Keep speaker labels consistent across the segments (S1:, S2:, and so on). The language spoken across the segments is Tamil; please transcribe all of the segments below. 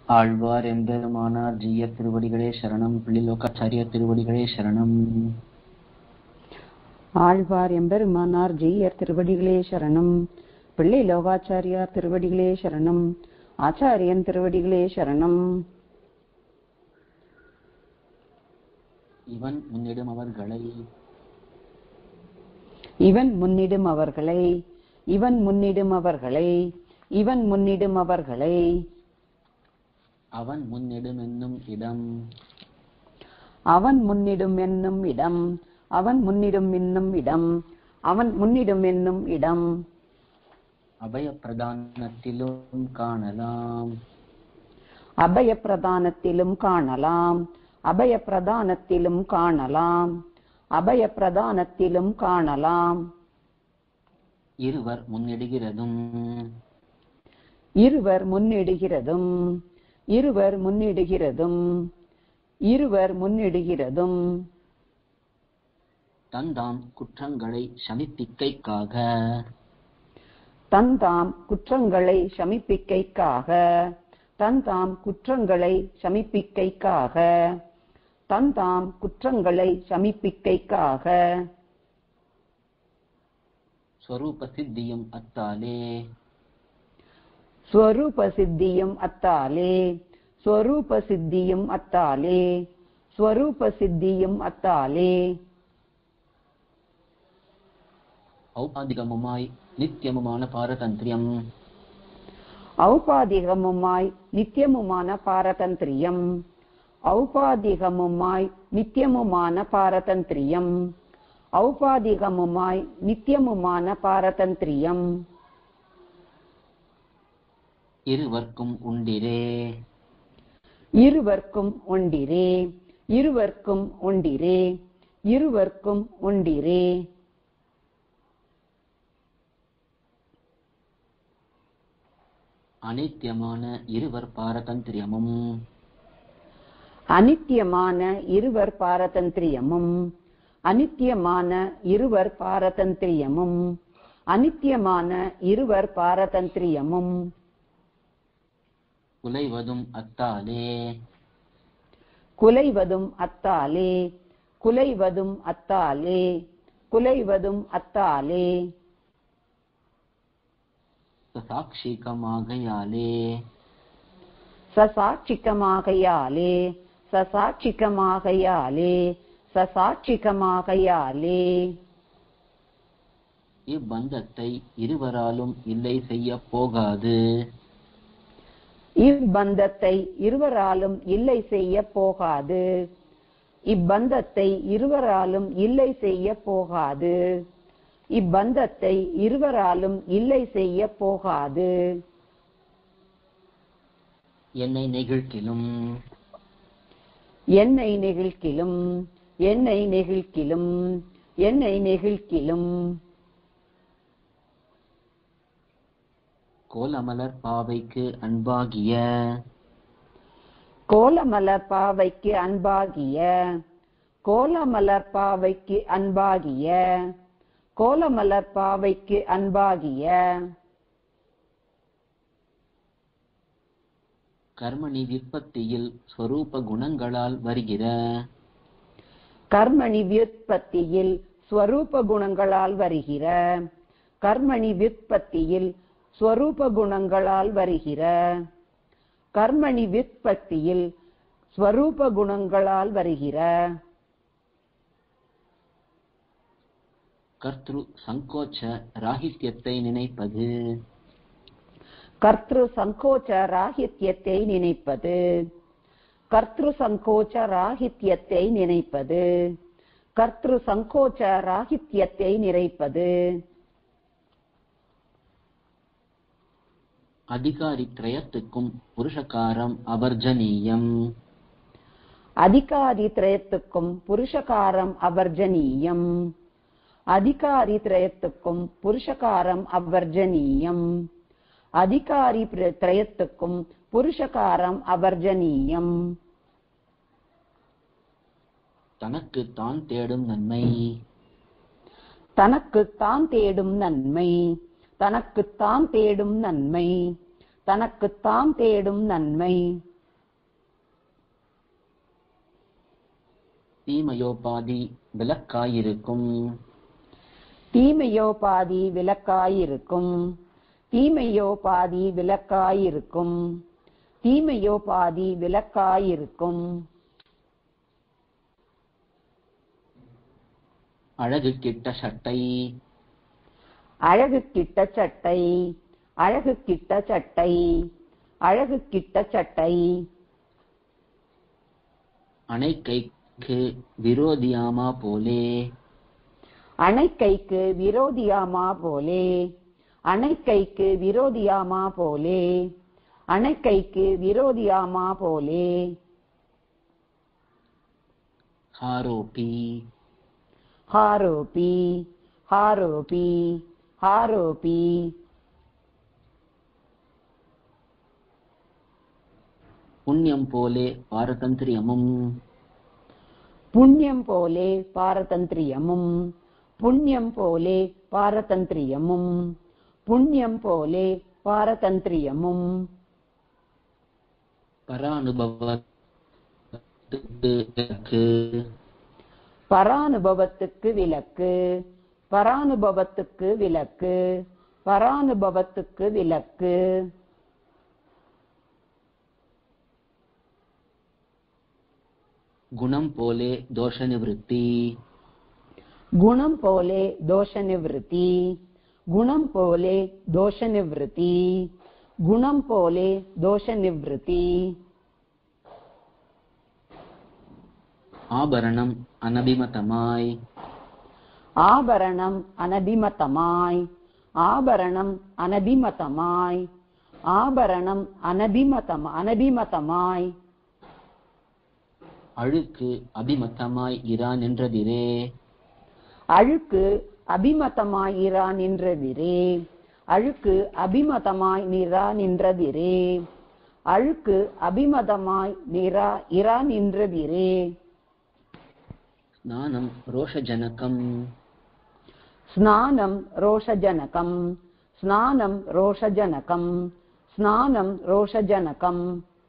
S1: ஆழ்வார் எம்பெருமானார் ஜீய திருவடிகளே சரணம் பிள்ளிலோகாச்சாரிய திருவடிகளே சரணம்
S2: ஆழ்வார் எம்பெருமானார் ஜெய்யர் திருவடிகளே சரணம் பிள்ளை லோகாச்சாரியார் திருவடிகளே சரணம் ஆச்சாரியன் திருவடிகளே சரணம்
S1: இவன் முன்னிடும் அவர்களை
S2: இவன் முன்னிடும் அவர்களை இவன் முன்னிடும் அவர்களை இவன் முன்னிடும் அவர்களை
S1: அவன் முன்னிடும் என்னும் இடம்
S2: அவன் முன்னிடும் என்னும் இடம் அவன் முன்னிடும் என்னும் இடம் அவன் முன்னிடும் என்னும் இடம்
S1: அபய பிரதானத்திலும் காணலாம்
S2: அபய பிரதானத்திலும் காணலாம் அபய பிரதானத்திலும் காணலாம் அபய பிரதானத்திலும் காணலாம்
S1: இருவர் முன்னிடுகிறதும்
S2: இருவர் முன்னிடுகிறதும் இருவர் முன்னிடுகிறதும் இருவர் முன்னிடுகிறதும்
S1: தந்தாம் குற்றங்களை சமிப்பிக்கைக்காக
S2: தந்தாம் குற்றங்களை சமிப்பிக்கைக்காக தந்தாம் குற்றங்களை சமிப்பிக்கைக்காக தந்தாம் குற்றங்களை சமிப்பிக்கைக்காக
S1: ஸ்வரூப சித்தியும் அத்தாலே
S2: ஸ்வரூப சித்தியும் அத்தாலே ஸ்வரூப சித்தியும் அத்தாலே ஸ்வரூப சித்தியும் அத்தாலே
S1: ஔபாதிகமுமாய் நித்தியமுமான பாரதந்திரியம்
S2: ஔபாதிகமுமாய் நித்தியமுமான பாரதந்திரியம் ஔபாதிகமுமாய் நித்தியமுமான பாரதந்திரியம் ஔபாதிகமுமாய் நித்தியமுமான பாரதந்திரியம்
S1: இருவர்க்கும் உண்டிரே
S2: இருவர்க்கும் உண்டிரே இருவர்க்கும் உண்டிரே இருவர்க்கும் உண்டிரே
S1: அனித்தியமான இருவர் பாரதந்திரியமும்
S2: அனித்தியமான இருவர் பாரதந்திரியமும் அனித்தியமான இருவர் பாரதந்திரியமும் அனித்தியமான இருவர் பாரதந்திரியமும்
S1: குலைவதும் அத்தாலே
S2: குலைவதும் அத்தாலே குலைவதும் அத்தாலே குலைவதும் அத்தாலே
S1: சாட்சிகமாகையாலே
S2: சசாட்சிகமாகையாலே சசாட்சிகமாகையாலே சசாட்சிகமாகையாலே
S1: இப்பந்தத்தை இருவராலும் இல்லை செய்ய போகாது
S2: இப்பந்தத்தை இருவராலும் இல்லை செய்ய போகாது இப்பந்தத்தை இருவராலும் இல்லை செய்ய போகாது இப்பந்தத்தை இருவராலும் இல்லை செய்ய போகாது
S1: என்னை நெகிழ்க்கிலும்
S2: என்னை நெகிழ்க்கிலும் என்னை நெகிழ்க்கிலும் என்னை நெகிழ்க்கிலும்
S1: கோலமலர் பாவைக்கு அன்பாகிய
S2: கோலமலர் பாவைக்கு அன்பாகிய கோலமலர் பாவைக்கு அன்பாகிய கோலமலர் பாவைக்கு அன்பாகிய
S1: கர்மணி விற்பத்தியில் ஸ்வரூப குணங்களால் வருகிற
S2: கர்மணி வியுற்பத்தியில் ஸ்வரூப குணங்களால் வருகிற கர்மணி வியுற்பத்தியில் ஸ்வரூப குணங்களால் வருகிற கர்மணி வியுற்பத்தியில் ஸ்வரூப குணங்களால் வருகிற
S1: கர்த்ரு சங்கோச்ச ராகித்யத்தை நினைப்பது
S2: கர்த்ரு சங்கோச்ச ராகித்யத்தை நினைப்பது கர்த்ரு சங்கோச்ச ராகித்யத்தை நினைப்பது கர்த்ரு சங்கோச்ச ராகித்யத்தை நிறைப்பது
S1: அதிகாரி திரயத்துக்கும் புருஷகாரம் அவர்ஜனீயம்
S2: அதிகாரி திரயத்துக்கும் புருஷகாரம் அவர்ஜனீயம் அதிகாரி திரயத்துக்கும் புருஷகாரம் அவர்ஜனீயம் அதிகாரி பிர- திரயத்துக்கும் புருஷகாரம் அவர்ஜனீயம்
S1: தனக்கு தான் தேடும் நன்மை
S2: தனக்கு தான் தேடும் நன்மை தனக்கு தான் தேடும் நன்மை தனக்கு தாம் தேடும் நன்மை
S1: தீமையோ பாதி விலக்காயிருக்கும்
S2: தீமையோ பாதி விலக்காயிருக்கும் தீமையோ பாதி விலக்காயிருக்கும் தீமையோ பாதி விலக்காயிருக்கும்
S1: அழகு கிட்ட சட்டை
S2: அழகு கிட்ட சட்டை அழகு கிட்ட சட்டை அழகு கிட்ட சட்டை
S1: அணைக்கைக்கு விரோதியாமா போலே
S2: அணைக்கைக்கு விரோதியாமா போலே அணைக்கைக்கு விரோதியாமா போலே அணைக்கைக்கு விரோதியாமா போலே
S1: ஹாரோபி
S2: ஹாரோபி ஹாரோபி ஹாரோபி
S1: புண்ணியம் போலே பாரதந்திரியமும்
S2: புண்ணியம் போலே பாரதந்திரியமும் புண்ணியம் போலே பாரதந்திரியமும் புண்ணியம் போலே பாரதந்திரியமும்
S1: பரானுபவத்துக்கு
S2: பரானுபவத்துக்கு விலக்கு பரானுபவத்துக்கு விலக்கு பரானுபவத்துக்கு விலக்கு
S1: குணம் போலே தோஷ நிவൃத்தி
S2: குணம் போலே தோஷ நிவൃத்தி குணம் போலே தோஷ நிவൃத்தி குணம் போலே தோஷ நிவൃத்தி
S1: ஆபரணம் அனபிமதமாய்
S2: ஆபரணம் அனபிமதமாய் ஆபரணம் அனபிமதமாய் ஆபரணம் அனபிமதம் அனபிமதமாய்
S1: அழுக்கு அபிமதமாய் இரா நின்றதிரே
S2: அழுக்கு அபிமதமாய் இரா நின்றதிரே அழுக்கு அபிமதமாய் நிரா நின்றதிரே அழுக்கு அபிமதமாய் நிரா இரா நின்றதிரே
S1: ஸ்நானம் ரோஷஜனகம்
S2: ஸ்நானம் ரோஷஜனகம் ஸ்நானம் ரோஷஜனகம் ஸ்நானம் ரோஷஜனகம்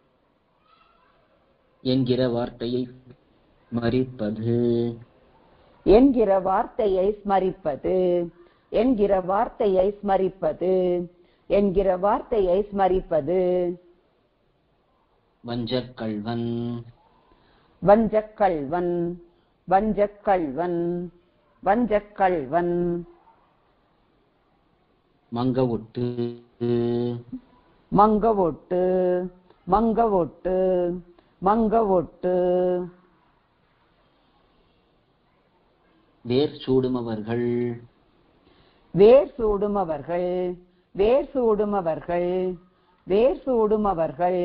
S1: என்கிற வார்த்தையை மறிப்பது
S2: என்கிற வார்த்தையை ஸ்மரிப்பது என்கிற வார்த்தையை ஸ்மரிப்பது என்கிற வார்த்தையை ஸ்மரிப்பது
S1: வஞ்சக்கள்வன்
S2: வஞ்சக்கள்வன் வஞ்சக்கள்வன் வஞ்சக்கள்வன்
S1: மங்கவுட்டு
S2: மங்கவொட்டு மங்கவொட்டு மங்கவொட்டு
S1: வேர் சூடுமவர்கள்
S2: வேர் சூடுமவர்கள் வேர் சூடுமவர்கள் வேர் சூடுமவர்கள்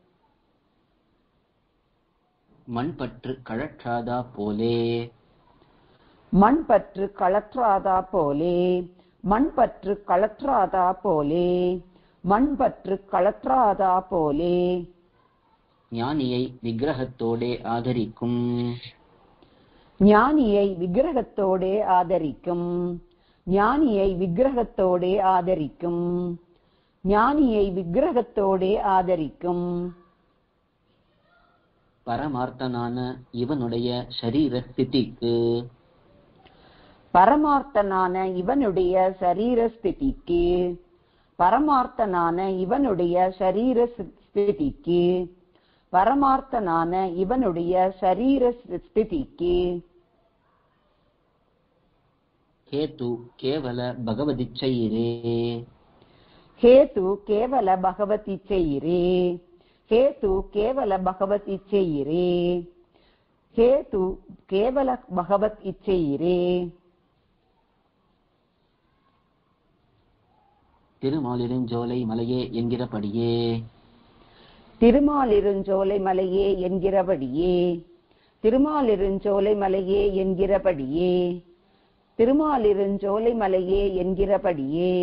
S1: மண்பற்று கழற்றாதா போலே
S2: மண் பற்று களற்றாதா போலே மண் பற்று களற்றாதா போலே மண் பற்று களற்றாதா போலே
S1: ஞானியை விக்கிரகத்தோடே ஆதரிக்கும்
S2: ஞானியை விக்கிரகத்தோடே ஆதரிக்கும் ஞானியை விக்கிரகத்தோடே ஆதரிக்கும் ஞானியை விக்கிரகத்தோடே ஆதரிக்கும்
S1: பரமார்த்தனான இவனுடைய சரீர ஸ்திதிக்கு
S2: பரமார்த்தனான இவனுடைய சரீர ஸ்திதிக்கு பரமார்த்தனான இவனுடைய சரீர ஸ்திதிக்கு பரமார்த்தனான இவனுடைய சரீர ஸ்திதிக்கு
S1: ಹೇತು ಕೇವಲ ಭಗವದಿಚ್ಛೆಯಿರೇ
S2: ಹೇತು ಕೇವಲ ಭಗವತಿಚ್ಛೆಯಿರೇ ಹೇತು ಕೇವಲ ಭಗವತ್ ಇಚ್ಛೆಯಿರೇ ಹೇತು ಕೇವಲ ಭಗವತ್ ಇಚ್ಛೆಯಿರೇ
S1: திருமாலிருஞ்சோலை மலையே என்கிறபடியே
S2: திருமாலிருஞ்சோலை மலையே என்கிறபடியே திருமாலிருஞ்சோலை மலையே என்கிறபடியே திருமாலிருஞ்சோலை மலையே என்கிறபடியே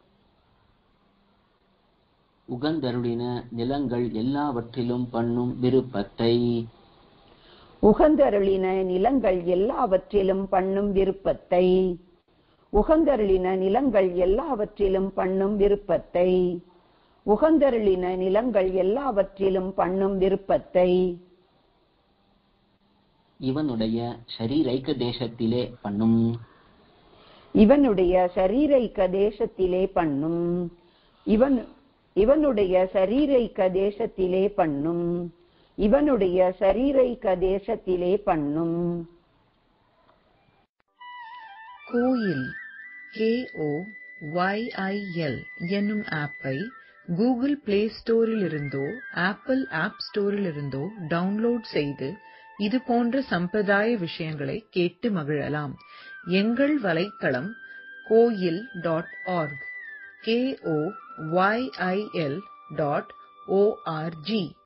S1: உகந்தருளின நிலங்கள் எல்லாவற்றிலும் பண்ணும் விருப்பத்தை
S2: உகந்தருளின நிலங்கள் எல்லாவற்றிலும் பண்ணும் விருப்பத்தை உகந்தருளின நிலங்கள் எல்லாவற்றிலும் பண்ணும் விருப்பத்தை உகந்தருளின நிலங்கள் எல்லாவற்றிலும் பண்ணும் விருப்பத்தை
S1: இவனுடைய ஷரீரைக்க தேசத்திலே பண்ணும்
S2: இவனுடைய சரீரைக்க தேசத்திலே பண்ணும் இவன் இவனுடைய சரீரைக்க தேசத்திலே பண்ணும் இவனுடைய சரீரைக்க தேசத்திலே பண்ணும்
S3: கோயில் கேஓ ஒய்ஐஎல் என்னும் ஆப்பை கூகுள் பிளே ஸ்டோரிலிருந்தோ ஆப்பிள் ஆப் ஸ்டோரிலிருந்தோ டவுன்லோட் செய்து இது போன்ற சம்பிரதாய விஷயங்களை கேட்டு மகிழலாம் எங்கள் வலைத்தளம் Koyil dot org K O Y I L dot O R G